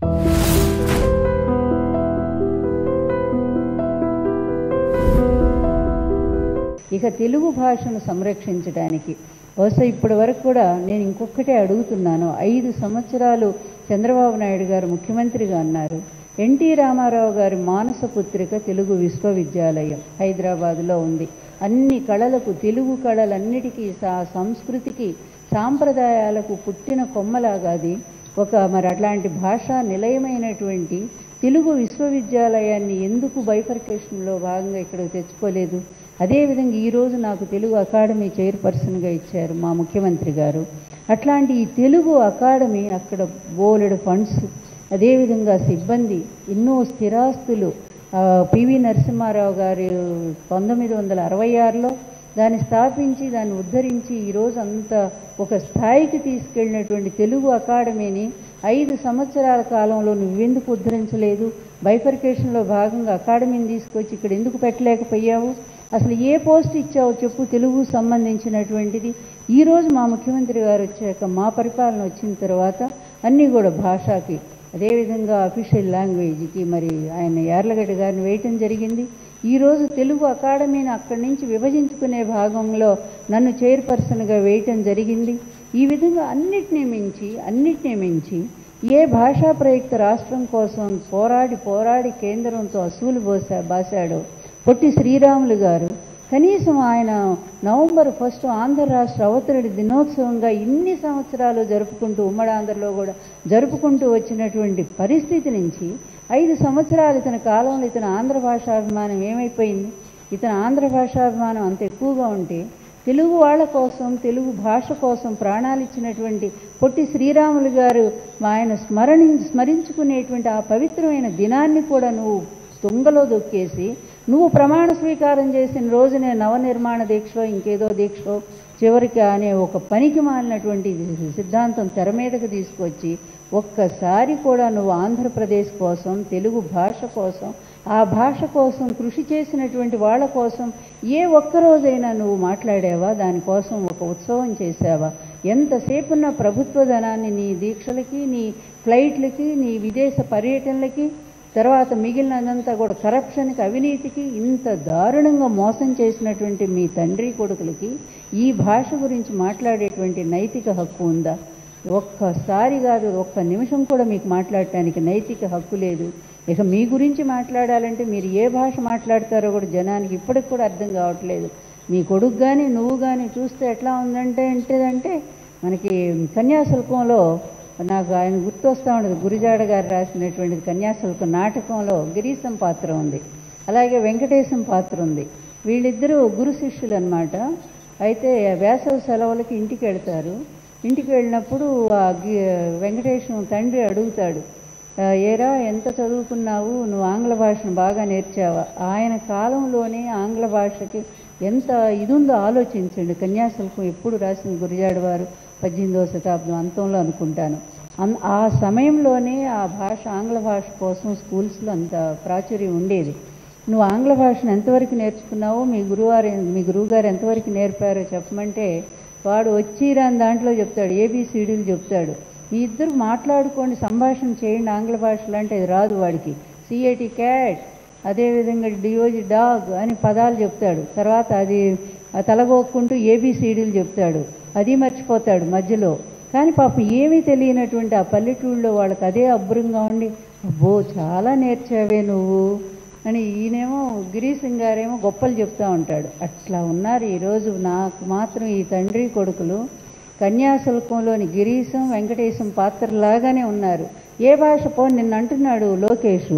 ఇక తెలుగు భాషను సంరక్షించడానికి బహుశా ఇప్పటి వరకు కూడా నేను ఇంకొకటే అడుగుతున్నాను ఐదు సంవత్సరాలు చంద్రబాబు నాయుడు గారు ముఖ్యమంత్రిగా అన్నారు ఎన్టీ రామారావు గారి మానస పుత్రిక తెలుగు విశ్వవిద్యాలయం హైదరాబాదులో ఉంది అన్ని కళలకు తెలుగు కళలన్నిటికీ సా సంస్కృతికి సాంప్రదాయాలకు పుట్టిన కొమ్మలాగాది ఒక మరి అట్లాంటి భాషా నిలయమైనటువంటి తెలుగు విశ్వవిద్యాలయాన్ని ఎందుకు బైఫర్కేషన్లో భాగంగా ఇక్కడికి తెచ్చుకోలేదు అదేవిధంగా ఈరోజు నాకు తెలుగు అకాడమీ చైర్పర్సన్గా ఇచ్చారు మా ముఖ్యమంత్రి గారు అట్లాంటి ఈ తెలుగు అకాడమీ అక్కడ బోలెడు ఫండ్స్ అదేవిధంగా సిబ్బంది ఎన్నో స్థిరాస్తులు ఆ, పివి నరసింహారావు గారు పంతొమ్మిది వందల అరవై ఆరులో దాన్ని స్థాపించి దాన్ని ఉద్ధరించి ఈరోజు అంత ఒక స్థాయికి తీసుకెళ్ళినటువంటి తెలుగు అకాడమీని ఐదు సంవత్సరాల కాలంలో నువ్వెందుకు ఉద్ధరించలేదు బైఫర్కేషన్లో భాగంగా అకాడమీని తీసుకొచ్చి ఇక్కడ ఎందుకు పెట్టలేకపోయావు అసలు ఏ పోస్ట్ ఇచ్చావో చెప్పు తెలుగు సంబంధించినటువంటిది ఈరోజు మా ముఖ్యమంత్రి గారు వచ్చాక మా పరిపాలన వచ్చిన తర్వాత అన్నీ కూడా భాషకి అదేవిధంగా అఫీషియల్ లాంగ్వేజ్కి మరి ఆయన యార్లగడ్డ గారిని వేయటం జరిగింది ఈరోజు తెలుగు అకాడమీని అక్కడి నుంచి విభజించుకునే భాగంలో నన్ను చైర్పర్సన్గా వేయటం జరిగింది ఈ విధంగా అన్నిటినీ మించి అన్నిటినీ మించి ఏ భాషా ప్రయుక్త రాష్ట్రం కోసం పోరాడి పోరాడి కేంద్రంతో అసూలు పోసా బాసాడో పొట్టి శ్రీరాములు గారు కనీసం ఆయన నవంబర్ ఫస్ట్ ఆంధ్ర రాష్ట్ర అవతరణ దినోత్సవంగా ఇన్ని సంవత్సరాలు జరుపుకుంటూ ఉమ్మడి ఆంధ్రలో కూడా జరుపుకుంటూ వచ్చినటువంటి పరిస్థితి నుంచి ఐదు సంవత్సరాలు ఇతని కాలంలో ఇతని ఆంధ్ర భాషాభిమానం ఏమైపోయింది ఇతని ఆంధ్ర భాషాభిమానం అంత ఎక్కువగా ఉంటే తెలుగు వాళ్ళ కోసం తెలుగు భాష కోసం ప్రాణాలు ఇచ్చినటువంటి పొట్టి శ్రీరాములు గారు ఆయన స్మరణి స్మరించుకునేటువంటి ఆ పవిత్రమైన దినాన్ని కూడా నువ్వు తుంగలో దొక్కేసి నువ్వు ప్రమాణ స్వీకారం చేసిన రోజునే నవనిర్మాణ దీక్షలో ఇంకేదో దీక్షలో చివరికి అనే ఒక పనికి మాలినటువంటి సిద్ధాంతం తెర మీదకు తీసుకొచ్చి ఒక్కసారి కూడా నువ్వు ఆంధ్రప్రదేశ్ కోసం తెలుగు భాష కోసం ఆ భాష కోసం కృషి చేసినటువంటి వాళ్ళ కోసం ఏ ఒక్కరోజైనా నువ్వు మాట్లాడావా దానికోసం ఒక ఉత్సవం చేసావా ఎంతసేపున్న ప్రభుత్వ ధనాన్ని నీ దీక్షలకి నీ ఫ్లైట్లకి నీ విదేశ పర్యటనలకి తర్వాత మిగిలినదంతా కూడా కరప్షన్కి అవినీతికి ఇంత దారుణంగా మోసం చేసినటువంటి మీ తండ్రి కొడుకులకి ఈ భాష గురించి మాట్లాడేటువంటి నైతిక హక్కు ఉందా ఒక్కసారి కాదు ఒక్క నిమిషం కూడా మీకు మాట్లాడటానికి నైతిక హక్కు లేదు ఇక మీ గురించి మాట్లాడాలంటే మీరు ఏ భాష మాట్లాడతారో కూడా జనానికి ఇప్పటికి కూడా అర్థం కావట్లేదు మీ కొడుకు కానీ నువ్వు కానీ చూస్తే ఎట్లా ఉందంటే ఏంటిదంటే మనకి కన్యాశుల్కంలో నాకు ఆయన గుర్తొస్తా ఉండదు గురిజాడ గారు రాసినటువంటిది కన్యాశుల్కం నాటకంలో గిరీశం పాత్ర ఉంది అలాగే వెంకటేశం పాత్ర ఉంది వీళ్ళిద్దరూ గురు శిష్యులు అనమాట అయితే వేసవి సెలవులకి ఇంటికి వెళ్తారు ఇంటికి వెళ్ళినప్పుడు ఆ గి- వెంకటేశం తండ్రి అడుగుతాడు "ఆ, ఏరా ఎంత చదువుకున్నావు నువ్వు ఆంగ్ల భాషను బాగా నేర్చావా ఆయన కాలంలోనే ఆంగ్ల భాషకి ఎంత ఇది ఉందో ఆలోచించండి కన్యాశుల్కం ఎప్పుడు రాసిన గురిజాడ వారు పద్దెనిమిదవ శతాబ్దం అంతంలో అనుకుంటాను అన్- ఆ సమయంలోనే ఆ భాష ఆంగ్ల భాష కోసం స్కూల్స్లో అంత ప్రాచుర్యం ఉండేది నువ్వు ఆంగ్ల భాషను ఎంతవరకు నేర్చుకున్నావో మీ గురువారు మీ గురువుగారు ఎంతవరకు నేర్పారో చెప్పమంటే వాడు వచ్చి రాని దాంట్లో చెప్తాడు ఏబిసిడీలు చెప్తాడు మీ ఇద్దరు మాట్లాడుకోండి సంభాషణ చేయండి ఆంగ్ల భాషలో అంటే అది రాదు వాడికి సిఐటి క్యాట్ అదేవిధంగా డిఓజి డాగ్ అని పదాలు చెప్తాడు తర్వాత అది ఆ తలగొక్కుంటూ ఏబిసిడీలు చెప్తాడు అది మర్చిపోతాడు మధ్యలో కానీ పాపం ఏమీ తెలియనటువంటి ఆ పల్లెటూళ్ళలో వాళ్ళకి అదే అబ్బురంగా ఉండి అబ్బో చాలా నేర్చావే నువ్వు అని ఈయనేమో గిరీశం గారేమో గొప్పలు చెప్తా ఉంటాడు అట్లా ఉన్నారు ఈరోజు నాకు మాత్రం ఈ తండ్రి కొడుకులు కన్యాశుల్కంలోని గిరీశం వెంకటేశం పాత్రలాగానే ఉన్నారు ఏ భాష పో నిన్న అంటున్నాడు లోకేషు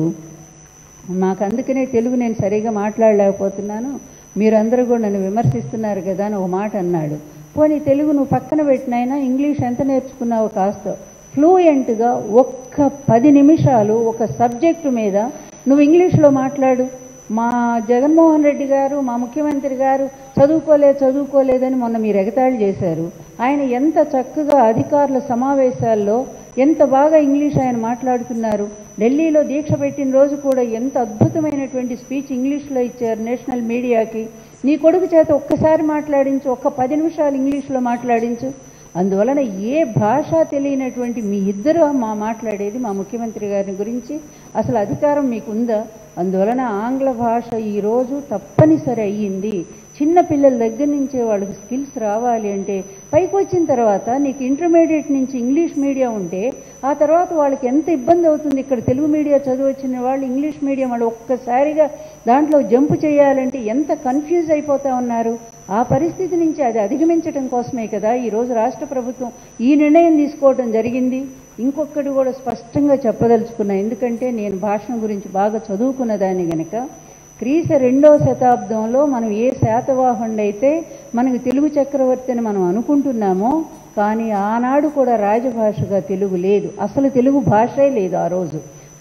మాకు అందుకనే తెలుగు నేను సరిగా మాట్లాడలేకపోతున్నాను మీరందరూ కూడా నన్ను విమర్శిస్తున్నారు కదా అని ఒక మాట అన్నాడు పోనీ తెలుగు నువ్వు పక్కన పెట్టినైనా ఇంగ్లీష్ ఎంత నేర్చుకున్నావో కాస్త ఫ్లూయెంట్గా ఒక్క పది నిమిషాలు ఒక సబ్జెక్టు మీద నువ్వు ఇంగ్లీష్లో మాట్లాడు మా జగన్మోహన్ రెడ్డి గారు మా ముఖ్యమంత్రి గారు చదువుకోలేదు చదువుకోలేదని మొన్న మీరు ఎగతాళి చేశారు ఆయన ఎంత చక్కగా అధికారుల సమావేశాల్లో ఎంత బాగా ఇంగ్లీష్ ఆయన మాట్లాడుతున్నారు ఢిల్లీలో దీక్ష పెట్టిన రోజు కూడా ఎంత అద్భుతమైనటువంటి స్పీచ్ ఇంగ్లీష్లో ఇచ్చారు నేషనల్ మీడియాకి నీ కొడుకు చేత ఒక్కసారి మాట్లాడించు ఒక్క పది నిమిషాలు ఇంగ్లీష్లో మాట్లాడించు అందువలన ఏ భాష తెలియనటువంటి మీ ఇద్దరు మా మాట్లాడేది మా ముఖ్యమంత్రి గారి గురించి అసలు అధికారం మీకు ఉందా అందువలన ఆంగ్ల భాష ఈరోజు తప్పనిసరి అయ్యింది చిన్న పిల్లల దగ్గర నుంచే వాళ్ళకి స్కిల్స్ రావాలి అంటే పైకి వచ్చిన తర్వాత నీకు ఇంటర్మీడియట్ నుంచి ఇంగ్లీష్ మీడియం ఉంటే ఆ తర్వాత వాళ్ళకి ఎంత ఇబ్బంది అవుతుంది ఇక్కడ తెలుగు మీడియా చదివి వచ్చిన వాళ్ళు ఇంగ్లీష్ మీడియం వాళ్ళు ఒక్కసారిగా దాంట్లో జంప్ చేయాలంటే ఎంత కన్ఫ్యూజ్ అయిపోతా ఉన్నారు ఆ పరిస్థితి నుంచి అది అధిగమించడం కోసమే కదా ఈరోజు రాష్ట్ర ప్రభుత్వం ఈ నిర్ణయం తీసుకోవడం జరిగింది ఇంకొకటి కూడా స్పష్టంగా చెప్పదలుచుకున్నా ఎందుకంటే నేను భాషణ గురించి బాగా చదువుకున్న దాన్ని గనక క్రీశ రెండో శతాబ్దంలో మనం ఏ శాతవాహనుడు అయితే మనకు తెలుగు చక్రవర్తి అని మనం అనుకుంటున్నామో కానీ ఆనాడు కూడా రాజభాషగా తెలుగు లేదు అసలు తెలుగు భాషే లేదు ఆ రోజు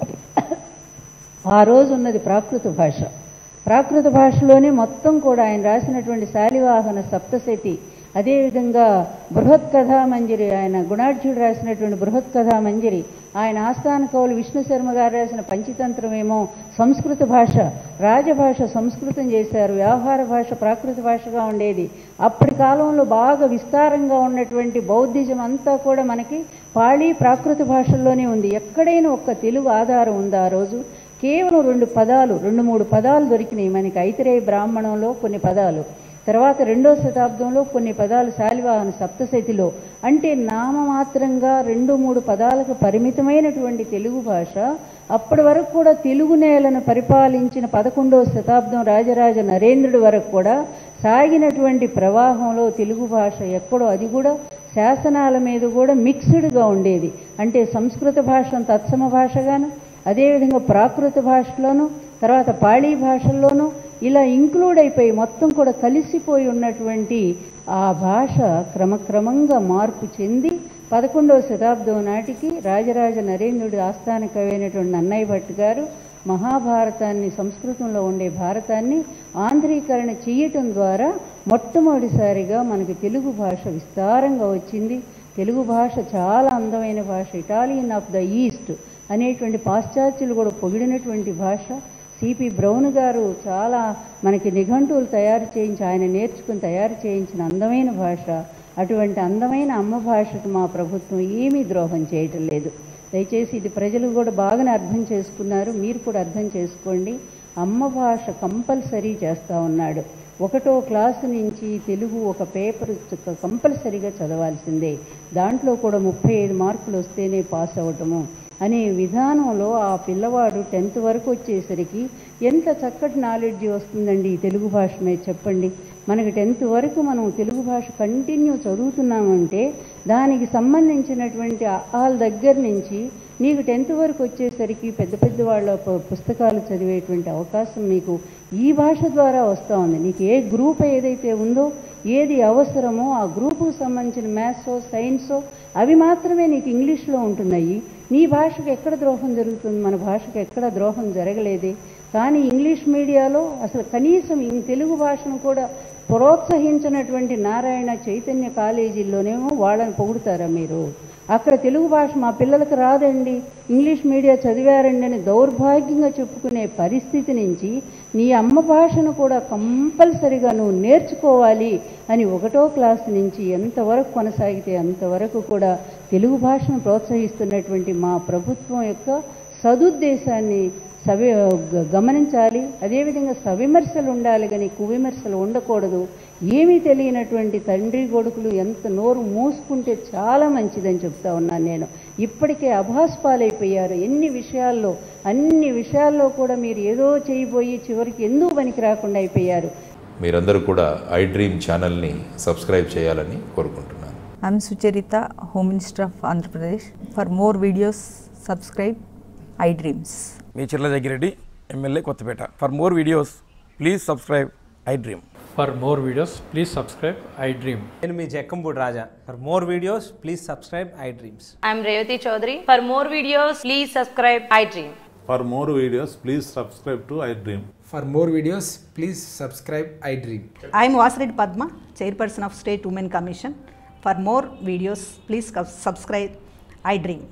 ఆ రోజు ఉన్నది ప్రాకృత భాష ప్రాకృత భాషలోనే మొత్తం కూడా ఆయన రాసినటువంటి శాలివాహన సప్తశతి అదేవిధంగా బృహత్ కథా మంజరి ఆయన గుణాఢ్యుడు రాసినటువంటి బృహత్ కథా మంజరి ఆయన ఆస్థాన కవులు విష్ణు శర్మ గారు రాసిన పంచతంత్రం ఏమో సంస్కృత భాష రాజభాష సంస్కృతం చేశారు వ్యవహార భాష ప్రాకృత భాషగా ఉండేది అప్పటి కాలంలో బాగా విస్తారంగా ఉన్నటువంటి బౌద్ధిజం అంతా కూడా మనకి పాళీ ప్రాకృత భాషల్లోనే ఉంది ఎక్కడైనా ఒక్క తెలుగు ఆధారం ఉందా ఆ రోజు కేవలం రెండు పదాలు రెండు మూడు పదాలు దొరికినాయి మనకి ఐతిరేయ బ్రాహ్మణంలో కొన్ని పదాలు తర్వాత రెండో శతాబ్దంలో కొన్ని పదాలు శాలివాహన సప్తశతిలో అంటే నామమాత్రంగా రెండు మూడు పదాలకు పరిమితమైనటువంటి తెలుగు భాష అప్పటి వరకు కూడా తెలుగు నేలను పరిపాలించిన పదకొండవ శతాబ్దం రాజరాజ నరేంద్రుడి వరకు కూడా సాగినటువంటి ప్రవాహంలో తెలుగు భాష ఎక్కడో అది కూడా శాసనాల మీద కూడా మిక్స్డ్గా ఉండేది అంటే సంస్కృత భాషను తత్సమ భాషగాను అదేవిధంగా ప్రాకృత భాషలోను తర్వాత పాళీ భాషల్లోనూ ఇలా ఇంక్లూడ్ అయిపోయి మొత్తం కూడా కలిసిపోయి ఉన్నటువంటి ఆ భాష క్రమక్రమంగా మార్పు చెంది పదకొండవ శతాబ్దం నాటికి రాజరాజ నరేంద్రుడి ఆస్థాన కవి అయినటువంటి నన్నయ్య భట్ గారు మహాభారతాన్ని సంస్కృతంలో ఉండే భారతాన్ని ఆంధ్రీకరణ చేయటం ద్వారా మొట్టమొదటిసారిగా మనకి తెలుగు భాష విస్తారంగా వచ్చింది తెలుగు భాష చాలా అందమైన భాష ఇటాలియన్ ఆఫ్ ద ఈస్ట్ అనేటువంటి పాశ్చాత్యులు కూడా పొగిడినటువంటి భాష సిపి బ్రౌన్ గారు చాలా మనకి నిఘంటువులు తయారు చేయించి ఆయన నేర్చుకుని తయారు చేయించిన అందమైన భాష అటువంటి అందమైన అమ్మ భాషకు మా ప్రభుత్వం ఏమీ ద్రోహం చేయటం లేదు దయచేసి ఇది ప్రజలు కూడా బాగానే అర్థం చేసుకున్నారు మీరు కూడా అర్థం చేసుకోండి అమ్మ భాష కంపల్సరీ చేస్తూ ఉన్నాడు ఒకటో క్లాసు నుంచి తెలుగు ఒక పేపర్ కంపల్సరీగా చదవాల్సిందే దాంట్లో కూడా ముప్పై ఐదు మార్కులు వస్తేనే పాస్ అవ్వటము అనే విధానంలో ఆ పిల్లవాడు టెన్త్ వరకు వచ్చేసరికి ఎంత చక్కటి నాలెడ్జ్ వస్తుందండి ఈ తెలుగు భాష మీద చెప్పండి మనకి టెన్త్ వరకు మనం తెలుగు భాష కంటిన్యూ చదువుతున్నామంటే దానికి సంబంధించినటువంటి వాళ్ళ దగ్గర నుంచి నీకు టెన్త్ వరకు వచ్చేసరికి పెద్ద పెద్ద వాళ్ళ ప- పుస్తకాలు చదివేటువంటి అవకాశం నీకు ఈ భాష ద్వారా వస్తూ ఉంది నీకు ఏ గ్రూప్ ఏదైతే ఉందో ఏది అవసరమో ఆ గ్రూపుకు సంబంధించిన మ్యాథ్సో సైన్సో అవి మాత్రమే నీకు ఇంగ్లీష్లో ఉంటున్నాయి నీ భాషకు ఎక్కడ ద్రోహం జరుగుతుంది మన భాషకు ఎక్కడ ద్రోహం జరగలేదే కానీ ఇంగ్లీష్ మీడియాలో అసలు కనీసం ఈ తెలుగు భాషను కూడా ప్రోత్సహించినటువంటి నారాయణ చైతన్య కాలేజీల్లోనేమో వాళ్ళని పొగుడుతారా మీరు అక్కడ తెలుగు భాష మా పిల్లలకు రాదండి ఇంగ్లీష్ మీడియా చదివారండి అని దౌర్భాగ్యంగా చెప్పుకునే పరిస్థితి నుంచి నీ అమ్మ భాషను కూడా కంపల్సరిగా నువ్వు నేర్చుకోవాలి అని ఒకటో క్లాస్ నుంచి ఎంతవరకు కొనసాగితే అంతవరకు కూడా తెలుగు భాషను ప్రోత్సహిస్తున్నటువంటి మా ప్రభుత్వం యొక్క సదుద్దేశాన్ని సవి గ- గమనించాలి అదేవిధంగా సవిమర్శలు ఉండాలి కానీ కువిమర్శలు ఉండకూడదు ఏమీ తెలియనటువంటి తండ్రి కొడుకులు ఎంత నోరు మూసుకుంటే చాలా మంచిదని చెప్తా ఉన్నాను నేను ఇప్పటికే అభాస్పాలైపోయారు ఎన్ని విషయాల్లో అన్ని విషయాల్లో కూడా మీరు ఏదో చేయబోయి చివరికి ఎందుకు పనికి రాకుండా అయిపోయారు మీరందరూ కూడా ఐ డ్రీమ్ ఛానల్ని సబ్స్క్రైబ్ చేయాలని కోరుకుంటున్నాను I'm Sucharita, Home Minister of Andhra Pradesh. For more videos, subscribe iDreams. మీ Chirla Jaggireddy MLA Kothapeta for more videos please subscribe I dream For more videos, please subscribe I Dream. నేను మీ Jakkampudi Raja for more videos please subscribe I dreams I'm Revati Chaudhary. For more videos, please subscribe iDream. For more videos, please subscribe to iDream. For more videos, please subscribe iDream. I am Vasireddy Padma, Chairperson of State Women Commission. For more videos, please subscribe iDream.